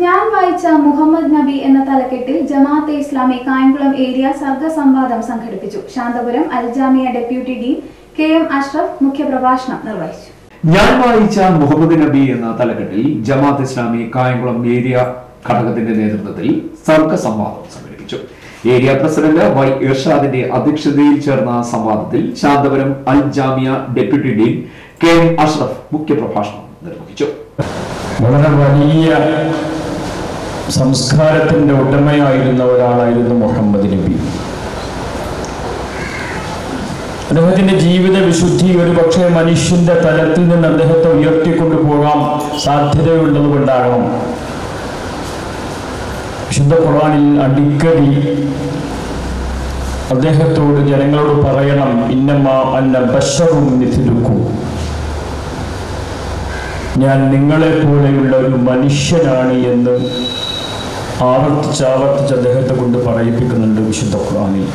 ഞാൻ വായിച്ച മുഹമ്മദ് നബി എന്ന തലക്കെട്ടിൽ ജമാഅത്തെ ഇസ്ലാമി കായംകുളം ഏരിയ സർഗസംവാദം സംഘടിപ്പിച്ചു Santhapuram Aljamia deputy dean K M Ashraf മുഖ്യപ്രഭാഷണം നിർവഹിച്ചു ഞാൻ വായിച്ച മുഹമ്മദ് നബി എന്ന തലക്കെട്ടിൽ ജമാഅത്ത് ഇസ്ലാമി കായംകുളം ഏരിയ ഘടകത്തിന്റെ നേതൃത്വത്തിൽ സർക്ക സംവാദം സംഘടിപ്പിച്ചു ഏരിയ പ്രസിഡന്റ് വൈ ഇർഷാദിന്റെ അധ്യക്ഷതയിൽ ചേർന്ന സംവാദത്തിൽ Santhapuram Al Jamia deputy dean K M Ashraf മുഖ്യപ്രഭാഷണം നിർവഹിച്ചു വളരെ വലിയ സംസ്കാരത്തിന്റെ ഉടമയായിരുന്ന ഒരാളായിരുന്നു മുഹമ്മദ് നബി അദ്ദേഹത്തിന്റെ ജീവിത വിശുദ്ധി ഒരു പക്ഷേ മനുഷ്യന്റെ തലത്തിൽ നിന്ന് അദ്ദേഹത്തെ ഉയർത്തിക്കൊണ്ടു പോകാൻ സാധ്യതയുള്ളത് കൊണ്ടാകണം വിശുദ്ധ ഖുർആനിൽ അടിക്കടി അദ്ദേഹത്തോട് ജനങ്ങളോട് പറയണം ഇന്നമ്മ അന്ന ബഷറും നിധിലുക്കൂ ഞാൻ നിങ്ങളെ പോലെയുള്ള ഒരു മനുഷ്യനാണ് എന്ന് ആവർത്തിച്ച് ആവർത്തിച്ച് അദ്ദേഹത്തെ കൊണ്ട് പറയിപ്പിക്കുന്നുണ്ട് വിശുദ്ധ ഖുർആനിൽ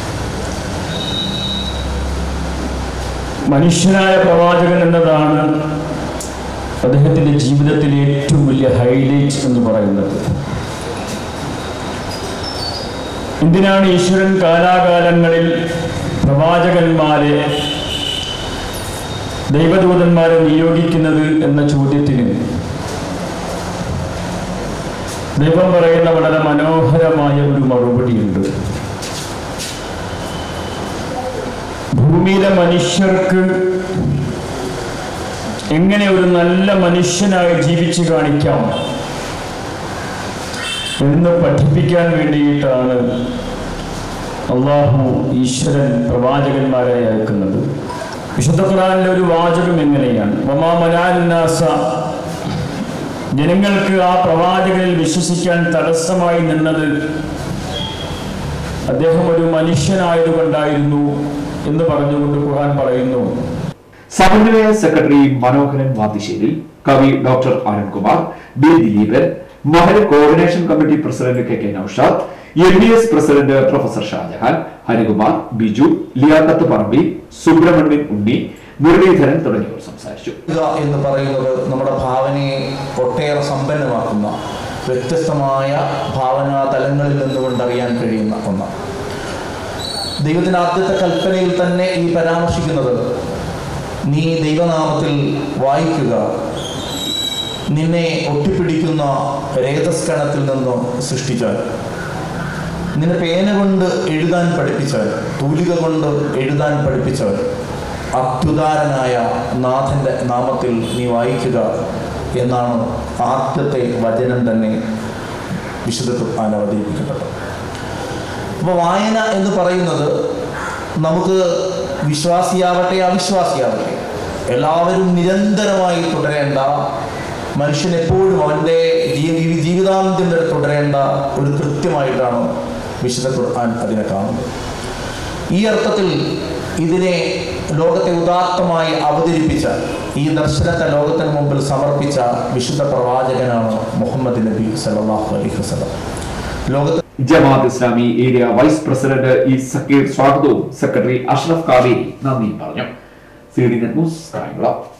മനുഷ്യനായ പ്രവാചകൻ എന്നതാണ് അദ്ദേഹത്തിന്റെ ജീവിതത്തിലെ ഏറ്റവും വലിയ ഹൈലൈറ്റ് എന്ന് പറയുന്നത് എന്തിനാണ് ഈശ്വരൻ കാലാകാലങ്ങളിൽ പ്രവാചകന്മാരെ ദൈവദൂതന്മാരെ നിയോഗിക്കുന്നത് എന്ന ചോദ്യത്തിന് ദൈവം പറയുന്ന വളരെ മനോഹരമായ ഒരു മറുപടിയുണ്ട് ഭൂമിയിലെ മനുഷ്യർക്ക് എങ്ങനെ ഒരു നല്ല മനുഷ്യനായി ജീവിച്ചു കാണിക്കാം എന്ന് പഠിപ്പിക്കാൻ വേണ്ടിയിട്ടാണ് അള്ളാഹു ഈശ്വരൻ പ്രവാചകന്മാരെ അയക്കുന്നത് വിശുദ്ധ ഖുറാനിലെ ഒരു വാചകം എങ്ങനെയാണ് വമാ മനാനാസ ജനങ്ങൾക്ക് ആ പ്രവാചകനിൽ വിശ്വസിക്കാൻ തടസ്സമായി നിന്നത് അദ്ദേഹം ഒരു മനുഷ്യനായതുകൊണ്ടായിരുന്നു എന്ന് പറഞ്ഞുകൊണ്ട് ഖുർആൻ പറയുന്നു സമന്വയ സെക്രട്ടറി മനോഹരൻ വാത്തിശ്ശേരി കവി doctor Arunkumar B Dileepan Mahal coordination committee president K K Naushad M D S president professor Shahjahan Harikumar Biju Liyaqat Parambi Subrahmanyan Unni Muraleedharan തുടങ്ങിയവർ സംസാരിച്ചു ഇക എന്ന് പറയുന്നത് നമ്മുടെ ഭാവനയെ ഒട്ടേറെ സമ്പന്നമാക്കുന്ന വ്യത്യസ്തമായ ഭാവനാ തലങ്ങളിൽ നിന്നുകൊണ്ട് അറിയാൻ കഴിയുന്ന ഒന്നാണ് ദൈവത്തിൻ്റെ ആദ്യത്തെ കൽപ്പനയിൽ തന്നെ ഈ പരാമർശിക്കുന്നത് നീ ദൈവനാമത്തിൽ വായിക്കുക നിന്നെ ഒട്ടിപ്പിടിക്കുന്ന രേതസ്കണത്തിൽ നിന്ന് സൃഷ്ടിച്ചാൽ നിന്നെ പേന കൊണ്ട് എഴുതാൻ പഠിപ്പിച്ചാൽ തൂലിക കൊണ്ട് എഴുതാൻ പഠിപ്പിച്ചാൽ അത്യുദാരനായ നാഥന്റെ നാമത്തിൽ നീ വായിക്കുക എന്നാണ് ആദ്യത്തെ വചനം തന്നെ വിശുദ്ധ ഖുർആൻ അവതരിപ്പിക്കുന്നത് അപ്പോൾ വായന എന്ന് പറയുന്നത് നമുക്ക് വിശ്വാസിയാവട്ടെ അവിശ്വാസിയാവട്ടെ എല്ലാവരും നിരന്തരമായി തുടരേണ്ട മനുഷ്യൻ എപ്പോഴും അവൻ്റെ ജീ- ജീവിതാന്ത്യം വരെ തുടരേണ്ട ഒരു കൃത്യമായിട്ടാണ് വിശുദ്ധ ഖുർആൻ അതിനെ കാണുന്നത് ഈ അർത്ഥത്തിൽ ഇതിനെ ലോകത്തെ ഉദാത്തമായി അവതരിപ്പിച്ച ഈ ദർശനത്തെ ലോകത്തിന് മുമ്പിൽ സമർപ്പിച്ച വിശുദ്ധ പ്രവാചകനാണ് മുഹമ്മദ് നബി സല്ലല്ലാഹു അലൈഹി വസല്ലം ലോകത്ത് Jamaat Islami area vice president E Zakir സ്വാഗതവും സെക്രട്ടറി അഷ്റഫ് കാവേരി നന്ദിയും പറഞ്ഞു C D net news Kayamkulam